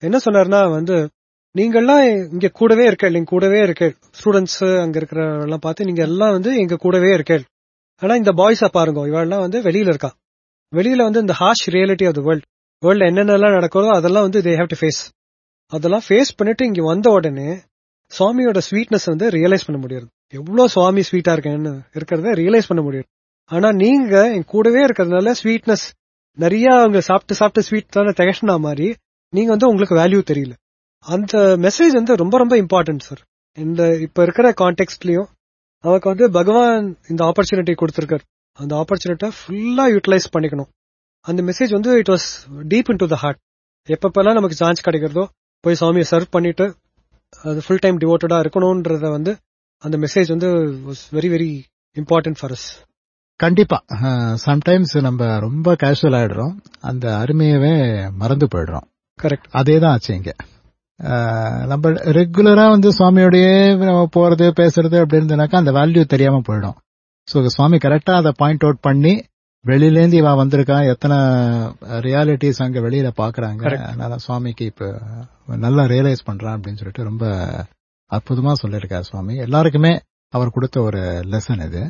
என்ன சொன்னாருன்னா வந்து நீங்கெல்லாம் இங்க கூடவே இருக்க நீங்க கூடவே இருக்க ஸ்டூடெண்ட்ஸ் அங்க இருக்கிற எல்லாம் பார்த்து நீங்க எல்லாம் வந்து எங்க கூடவே இருக்க ஆனா இந்த பாய்ஸ பாருங்க இவெல்லாம் வந்து வெளியில இருக்கா வெளியில வந்து இந்த harsh reality of the world வேர்ல்ட்ல என்னென்னலாம் நடக்கிறதோ அதெல்லாம் வந்து தே ஹேவ் டு ஃபேஸ் அதெல்லாம் ஃபேஸ் பண்ணிட்டு இங்க வந்த உடனே சுவாமியோட ஸ்வீட்னஸ் வந்து ரியலைஸ் பண்ண முடியாது எவ்வளவு சுவாமி ஸ்வீட்டா இருக்கேன்னு இருக்கிறத ரியலைஸ் பண்ண முடியும் ஆனா நீங்க என் கூடவே இருக்கிறதுனால ஸ்வீட்னஸ் நிறைய அவங்க சாப்பிட்டு சாப்பிட்டு ஸ்வீட் தானே திகட்டினா மாதிரி நீங்க வந்து உங்களுக்கு வேல்யூ தெரியல அந்த மெசேஜ் வந்து ரொம்ப ரொம்ப இம்பார்ட்டன்ட் சார் இந்த இப்ப இருக்கிற கான்டெக்ட்லயும் அவருக்கு வந்து பகவான் இந்த ஆப்பர்ச்சுனிட்டி கொடுத்திருக்காரு அந்த ஆப்பர்ச்சுனிட்டியை ஃபுல்லா யூட்டிலைஸ் பண்ணிக்கணும் அந்த மெசேஜ் வந்து it was deep in to the heart எப்பப்பெல்லாம் நமக்கு சான்ஸ் கிடைக்கிறதோ போய் சுவாமியை சர்வ் பண்ணிட்டு அது ஃபுல் டைம் டிவோட்டடா இருக்கணும்ன்றத வந்து அந்த மெசேஜ் வந்து was very very important for us கண்டிப்பா சம்டைம்ஸ் நம்ம ரொம்ப கேஷுவல் ஆயிடுறோம் அந்த அருமையவே மறந்து போயிடுறோம் கரெக்ட் அதே தான் ஆச்சு இங்க அஹ், நம்ம ரெகுலரா வந்து சுவாமியோடயே நம்ம போறது பேசுறது அப்படி இருந்தனாக்கா அந்த வேல்யூ தெரியாம போயிடும் சோ சுவாமி கரெக்டா அதை பாயிண்ட் அவுட் பண்ணி வெளியிலேந்து இவன் வந்திருக்கான் எத்தனை ரியாலிட்டிஸ் அங்க வெளியில பாக்குறாங்க Correct. அதனால சுவாமிக்கு இப்ப நல்லா ரியலைஸ் பண்றான் அப்படின்னு சொல்லிட்டு ரொம்ப அற்புதமா சொல்லியிருக்காரு சுவாமி எல்லாருக்குமே அவர் கொடுத்த ஒரு லெசன் இது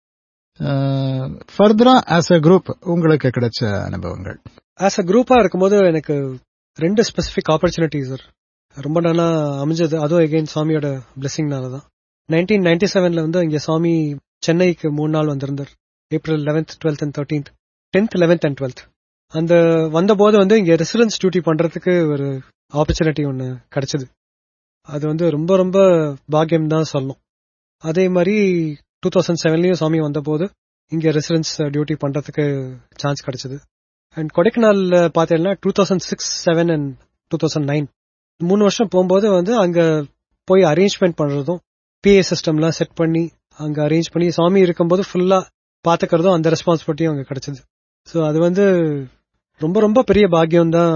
ஃபர்தரா ஆஸ் அ குரூப் உங்களுக்கு கிடைச்ச அனுபவங்கள் ஆஸ் அ குரூப்பா இருக்கும்போது எனக்கு ரெண்டு ஸ்பெசிபிக் ஆப்பர்ச்சுனிட்டி சார் ரொம்ப நாளா அமைஞ்சது அதுவும் எகைன் சுவாமியோட பிளெஸிங்னால தான் நைன்டீன் நைன்டி செவன்ல வந்து இங்க சுவாமி சென்னைக்கு மூணு நாள் வந்திருந்தார் April eleventh twelfth and thirteenth tenth eleventh and twelfth அந்த வந்தபோது வந்து இங்க ரெசிடென்ஸ் டியூட்டி பண்றதுக்கு ஒரு ஆப்பர்ச்சுனிட்டி ஒன்னு கிடைச்சது அது வந்து ரொம்ப ரொம்ப பாக்கியம் தான் சொல்லணும் அதே மாதிரி டூ தௌசண்ட் செவன்லயும் சுவாமி வந்தபோது இங்க ரெசிடென்ஸ் டியூட்டி பண்றதுக்கு சான்ஸ் கிடைச்சது அண்ட் கொடைக்கானல்ல பார்த்தீங்கன்னா two thousand six seven and two thousand nine மூணு வருஷம் போகும்போது வந்து அங்க போய் அரேஞ்ச்மெண்ட் பண்றதும் பிஏ சிஸ்டம்லாம் செட் பண்ணி அங்க அரேஞ்ச் பண்ணி சாமி இருக்கும்போது ஃபுல்லா பாத்துக்கிறதும் அந்த ரெஸ்பான்சிபிலிட்டியும் அங்க கிடைச்சது ஸோ அது வந்து ரொம்ப ரொம்ப பெரிய பாக்கியம் தான்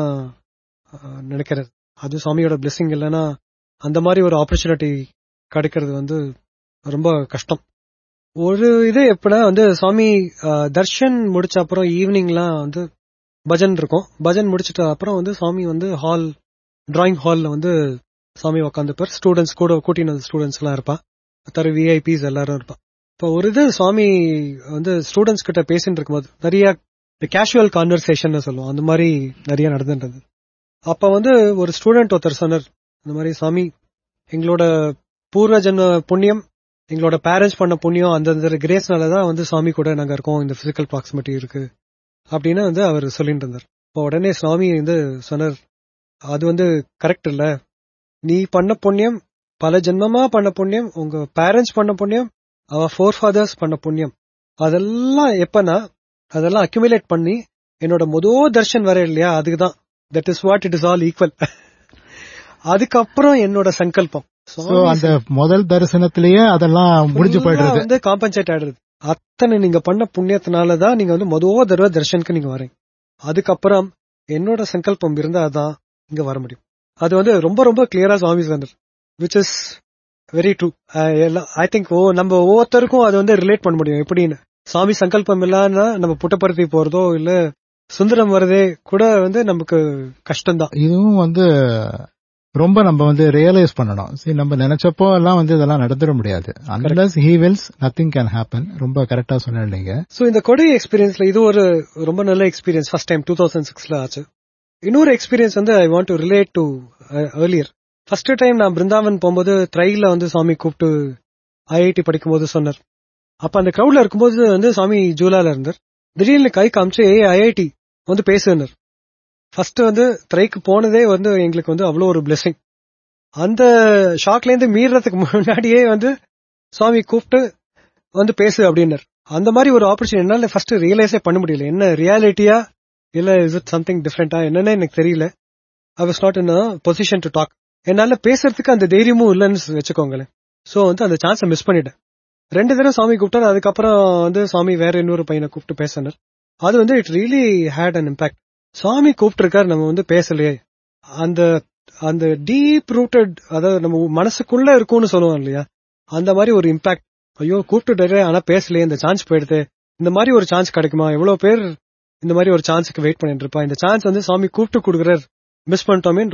நினைக்கிறது அது சாமியோட பிளெஸிங் இல்லைன்னா அந்த மாதிரி ஒரு ஆப்பர்ச்சுனிட்டி கிடைக்கிறது வந்து ரொம்ப கஷ்டம் ஒரு இது எப்படின்னா வந்து சுவாமி அஹ், தர்ஷன் முடிச்ச அப்புறம் ஈவினிங்லாம் வந்து பஜன் இருக்கும் பஜன் முடிச்சிட்ட அப்புறம் வந்து சுவாமி வந்து ஹால் டிராயிங் ஹால்ல வந்து சுவாமி உட்காந்துப்பார் ஸ்டூடெண்ட்ஸ் கூட கூட்டின ஸ்டூடெண்ட்ஸ் எல்லாம் இருப்பா தர விஐபிஸ் எல்லாரும் இருப்பா இப்போ ஒரு இது சுவாமி வந்து ஸ்டூடெண்ட்ஸ் கிட்ட பேசிட்டு இருக்கும்போது நிறைய கேஷுவல் கான்வர்சேஷன் சொல்லுவோம் அந்த மாதிரி நிறைய நடந்துன்றது அப்ப வந்து ஒரு ஸ்டூடெண்ட் ஒருத்தர் சொன்னார் இந்த மாதிரி சுவாமி எங்களோட பூர்வ ஜென்ம புண்ணியம் எங்களோட பேரண்ட்ஸ் பண்ண புண்ணியம் அந்த கிரேஸ்னால தான் வந்து சுவாமி கூட நாங்க இருக்கோம் இந்த பிசிக்கல் ப்ராக்சிமிட்டி இருக்கு அப்படின்னு வந்து அவர் சொல்லிட்டு இருந்தார் இப்போ உடனே சுவாமி வந்து சொன்னார் அது வந்து கரெக்ட் இல்ல நீ பண்ண புண்ணியம் பல ஜென்மமா பண்ண புண்ணியம் உங்க பேரண்ட்ஸ் பண்ண புண்ணியம் அவ ஃபோர் ஃபாதர்ஸ் பண்ண புண்ணியம் அதெல்லாம் எப்பனா அதெல்லாம் அக்யூமுலேட் பண்ணி என்னோட முதல் தர்ஷன் வர இல்லையா அதுக்கு தான் that is what it is all equal அதுக்கப்புறம் என்னோட சங்கல்பம் சோ அந்த முதல் தரிசனத்திலேயே அதெல்லாம் முடிஞ்சு full-ஆ போயிடுறது வந்து காம்பன்சேட் ஆயிடுறது அத்தனை நீங்க பண்ண புண்ணியத்தினால தான் நீங்க வந்து முதல் தடவை தர்ஷனுக்கு நீங்க வரீங்க அதுக்கப்புறம் என்னோட சங்கல்பம் இருந்தா தான் இங்க வர முடியும் அது வந்து ரொம்ப ரொம்ப கிளியரா சுவாமி சொன்னார் which is very true I think ஓ நம்ம ஒவ்வொருத்தருக்கும் அது வந்து ரிலேட் பண்ண முடியும் எப்படின்னு சுவாமி சங்கல்பம் இல்லன்னா நம்ம புட்டப்பருத்தி போறதோ இல்ல சுந்தரம் வரதே கூட வந்து நமக்கு கஷ்டம்தான் இதுவும் வந்து ரொம்ப நம்ம வந்து ரியலைஸ் பண்ணணும் சரி நம்ம நினைச்சப்போ எல்லாம் வந்து இதெல்லாம் நடந்துட முடியாது unless he wills nothing can happen ரொம்ப கரெக்டா சொன்னீங்க சோ இந்த கொடை எக்ஸ்பீரியன்ஸ்ல இது ஒரு ரொம்ப நல்ல experience first time two thousand சிக்ஸ்ல ஆச்சு இன்னொரு எக்ஸ்பீரியன்ஸ் வந்து I want to relate to earlier first time நான் பிருந்தாவன் போகும்போது ட்ரைல வந்து சுவாமி கூப்பிட்டு ஐஐடி படிக்கும்போது சொன்னார் அப்ப அந்த கிரௌட்ல இருக்கும்போது வந்து சுவாமி ஜூலால இருந்தார் திடீர்னு கை காமிச்சு ஏ ஐஐடி வந்து பேசுனார் ஃபர்ஸ்ட் வந்து ட்ரைக்கு போனதே வந்து எங்களுக்கு வந்து அவ்வளோ ஒரு பிளெஸிங் அந்த ஷாக்ல இருந்து மீறதுக்கு முன்னாடியே வந்து சுவாமி கூப்பிட்டு வந்து பேசு அப்படின்னார் அந்த மாதிரி ஒரு ஆப்பர்ச்சுனிட்டி என்னால ஃபர்ஸ்ட் ரியலைஸே பண்ண முடியல என்ன ரியாலிட்டியா இல்ல இஸ் இட் சம்திங் டிஃப்ரெண்டா என்னன்னு எனக்கு தெரியல I was not in position to talk என்னால பேசுறதுக்கு அந்த தைரியமும் இல்லைன்னு வச்சுக்கோங்களேன் சோ வந்து அந்த சான்ஸை மிஸ் பண்ணிட்டேன் ரெண்டு தடவை சாமி கூப்பிட்டாரு அதுக்கப்புறம் வந்து சாமி வேற இன்னொரு பையனை கூப்பிட்டு பேசினார் அது வந்து it really had an impact Swami கூப்பிட்டு நம்ம வந்து பேசலையே அந்த அந்த டீப் ரூட்டட் அதாவது நம்ம மனசுக்குள்ள இருக்கும்னு சொல்லுவோம் இல்லையா அந்த மாதிரி ஒரு இம்பாக்ட் ஐயோ கூப்பிட்டுட்டாரு ஆனா பேசலையே இந்த சான்ஸ் போயிடுது இந்த மாதிரி ஒரு சான்ஸ் கிடைக்குமா எவ்வளவு பேர் இந்த மாதிரி ஒரு சான்ஸுக்கு வெயிட் பண்ணிட்டு இருப்பா இந்த சான்ஸ் வந்து சுவாமி கூப்பிட்டு கொடுக்குறாரு மிஸ் பண்ணிட்டோமே